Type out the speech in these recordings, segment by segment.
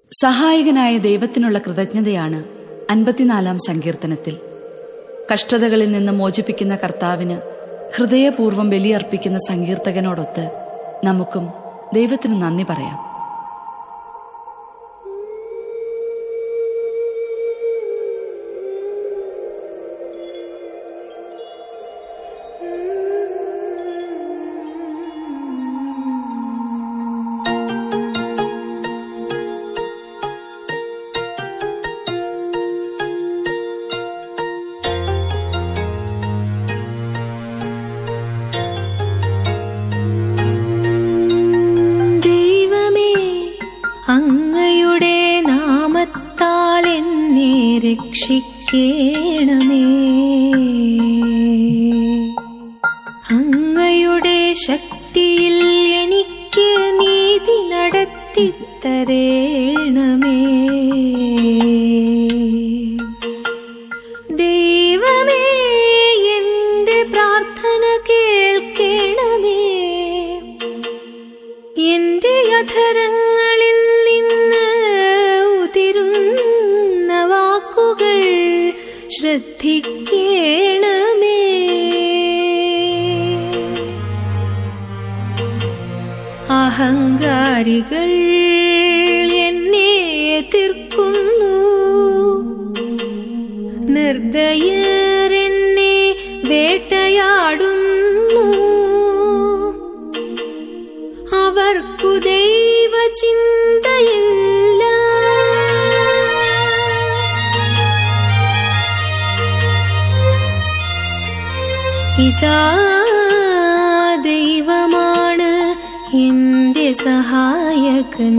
സഹായകനായ ദൈവത്തിനുള്ള കൃതജ്ഞതയാണ് അൻപത്തിനാലാം സങ്കീർത്തനത്തിൽ കഷ്ടതകളിൽ നിന്ന് മോചിപ്പിക്കുന്ന കർത്താവിന് ഹൃദയപൂർവ്വം ബലിയർപ്പിക്കുന്ന സങ്കീർത്തകനോടൊത്ത് നമുക്കും ദൈവത്തിന് നന്ദി പറയാം ദൈവമേ അങ്ങയുടെ നാമത്താൽ എന്നെ രക്ഷിക്കേണമേ അങ്ങയുടെ ശക്തിയിൽ എനിക്ക് നീതി നടത്തിത്തരേണമേ ദൈവമേ എന്റെ പ്രാർത്ഥന കേൾക്കണമേ എന്റെ അധരങ്ങളിൽ നിന്ന് ഉതിരുന്ന വാക്കുകൾ ശ്രദ്ധിക്കണമേ അഹങ്കാരികൾ എന്നെ എതിർക്കുന്നു നിർദ്ദയർ എന്നെ വേട്ടയാടുന്നു അവർക്കു ദൈവ ചിന്തയില്ല ഇതാ ദൈവമാണ് എന്റെ സഹായകൻ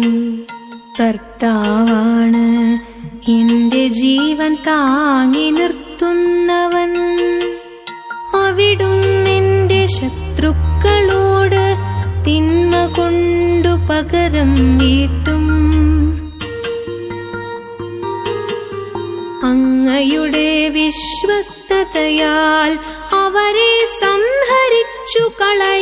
കർത്താവാണ് എന്റെ ജീവൻ താങ്ങി നിർത്തുന്നവൻ അവിടുന്നെന്റെ ശത്രുക്കളോട് തിന്മ കൊണ്ടു പകരം വീട്ടും അങ്ങയുടെ വിശ്വസ്തതയാൽ അവരെ സംഹരിച്ചു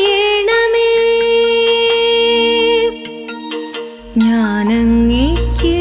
കളയണമേ ഞാൻ അങ്ങേക്ക്